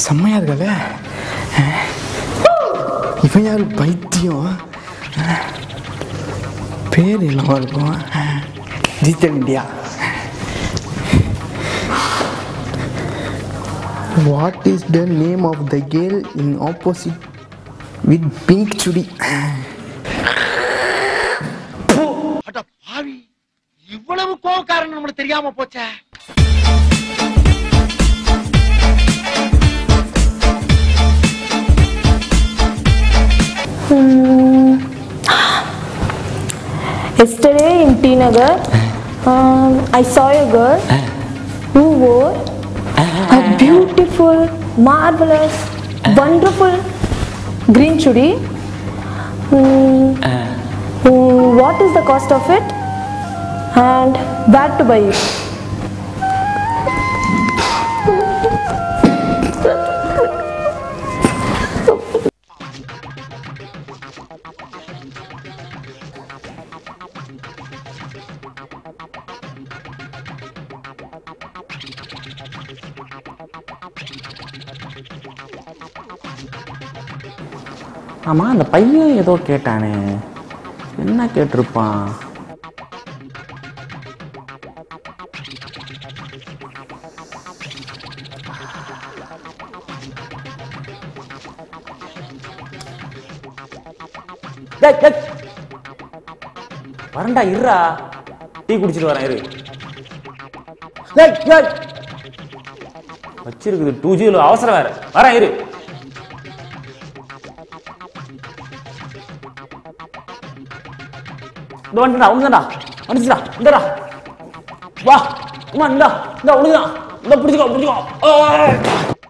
செம்மையா இருக்கல இவன் யாரு பைத்தியம் பேர் என்னவா இருக்கும் digital India what is the name of the girl in opposite with pink சுடி அட பாவி இவ்வளவு கோவக்காரன் நம்மளுக்கு தெரியாம போச்சே Yesterday in T Nagar, um, I saw a girl who wore a beautiful, marvelous, wonderful green chudi. Mm, mm, what is the cost of it? And where to buy it? ஆமாம் அந்த பையன் ஏதோ கேட்டானே என்ன கேட்டிருப்பான் டேய், டேய். வரேன்டா இருடா டீ குடிச்சிட்டு வரேன் இரு டேய், டேய். வச்சிருக்குது டூ ஜியில் அவசரம் வேற வரேன் இரு இந்த வந்துடா உனக்குதான்டா வந்துச்சுடா இந்தடா வா அம்மா இந்தா இந்த உனக்குதான் இந்த பிடிச்சிக்கோ பிடிச்சிக்கோ ஆ.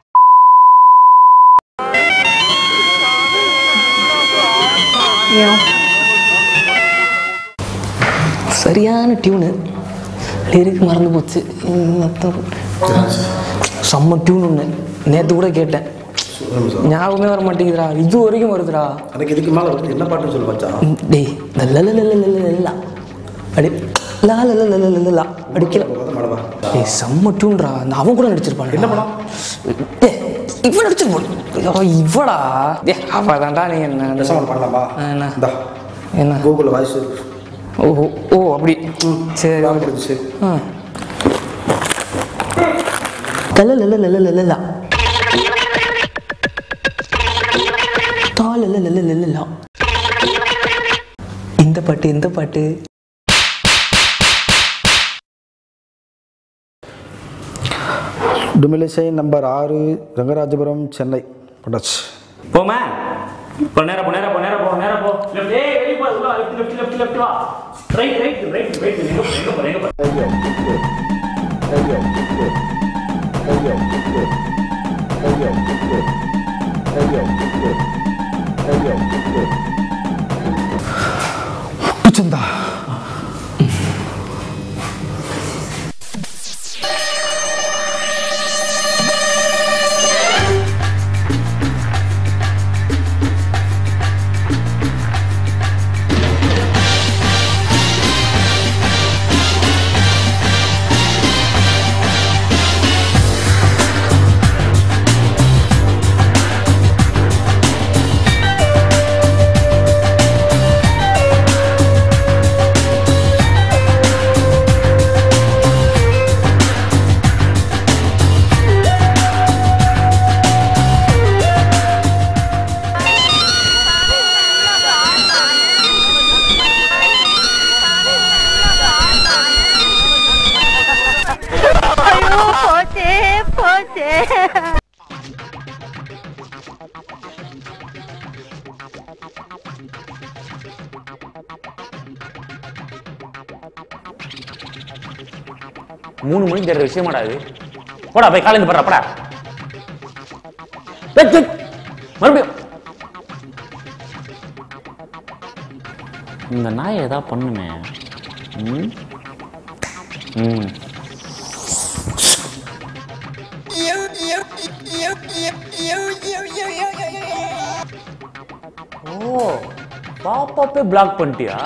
சரியான டியூனு லிரிக் மறந்து போச்சு ம், மொத்தம். செம்ம டியூன் ஒன்று நேற்று கூட கேட்டேன் ஞாபகமே வர மாட்டேங்குதுடா இது வரைக்கும் வருதுடா எனக்கு இதுக்கு மேலே வந்து என்ன பாட்டுன்னு சொல்லு மச்சான் ம், டேய் இந்த லல லல லல லல அடி லா லல லல லல லா அடிக்கல மடவா டேய் செம்ம டியூன்டா அந்த அவன் கூட நடிச்சிருப்பான் என்ன படம் டேய் இவன் நடிச்சிருப்பான் ஐயோ இவடா டேய் அவ தான்டா நீ என்ன பேசாமல் பண்ணலாமா என்ன? இந்தா என்ன கூகுளில் வாய்ஸ் ஓ ஓ, ஓ அப்படி சரி ஓகே. பிடிச்சி ஆ தல லல லல லல லா தா லல லல லல லா இந்த பாட்டு இந்த பாட்டு டுமிலிசை நம்பர் ஆறு ரங்கராஜபுரம் சென்னை பட்டாச்சு போமா போ நேரா போ நேரா போ நேரா போ நேரா போ லெஃப்ட் ஏய் வெளிய போ உள்ள லெஃப்ட் லெஃப்ட் லெஃப்ட் லெஃப்ட் வா ரைட் ரைட் ரைட் ரைட் எங்க போ எங்க போ எங்க போ சந்தா போச்சே போச்சே மூணு மணிக்கு தெரிற விஷயமாடா இது போடா போய் காலேந்து போடுறா போடா டேய், டேய். மறுபடியும் இந்த நாய் ஏதா பண்ணுமே ம் ம் ஓ பாப்பாப்பே பிளாக் பண்ணிட்டியா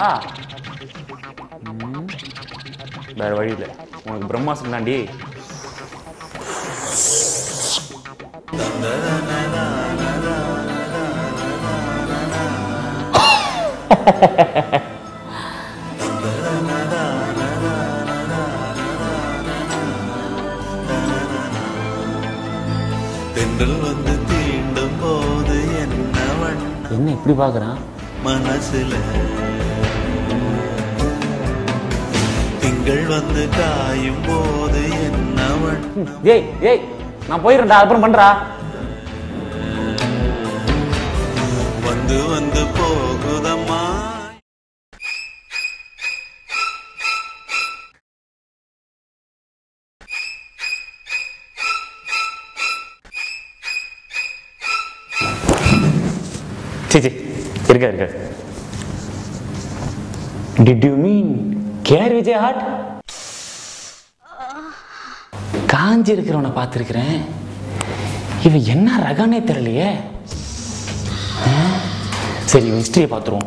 ம். வேற வழி இல்லை உனக்கு பிரம்மாசம் தாண்டி தென்றல் வந்து தீண்டும் போது என்ன வண்ணம் என்ன இப்படி பார்க்குறான் மனசுல திங்கள் வந்து காயும் போது என்ன வண்ணம் ஏய் ஏய் நான் போயிடுறேன்டா அப்புறம் பண்றா வந்து வந்து போகுதம்மா சரி சரி இருக்க இருக்க did you mean care Vijay heart காஞ்சி இருக்கிறவனை பார்த்துருக்கிறேன் இவன் என்ன ரகனே தெரியலையே ஆ? சரி இவன் ஹிஸ்டரியை பார்த்துருவோம்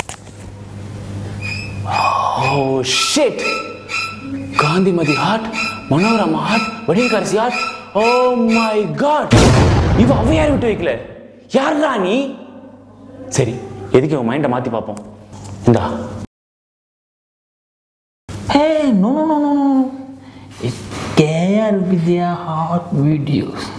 oh shit Gandhimathi heart Manorama heart வடிவகாரசி ஹார்ட் ஓ மை காட் இவ அவ யார் விட்டு வைக்கல யாரா நீ சரி எதுக்கு உன் மைண்டை மாத்தி பார்ப்போம் இந்தா hey no no no no no KR Vidya hot videos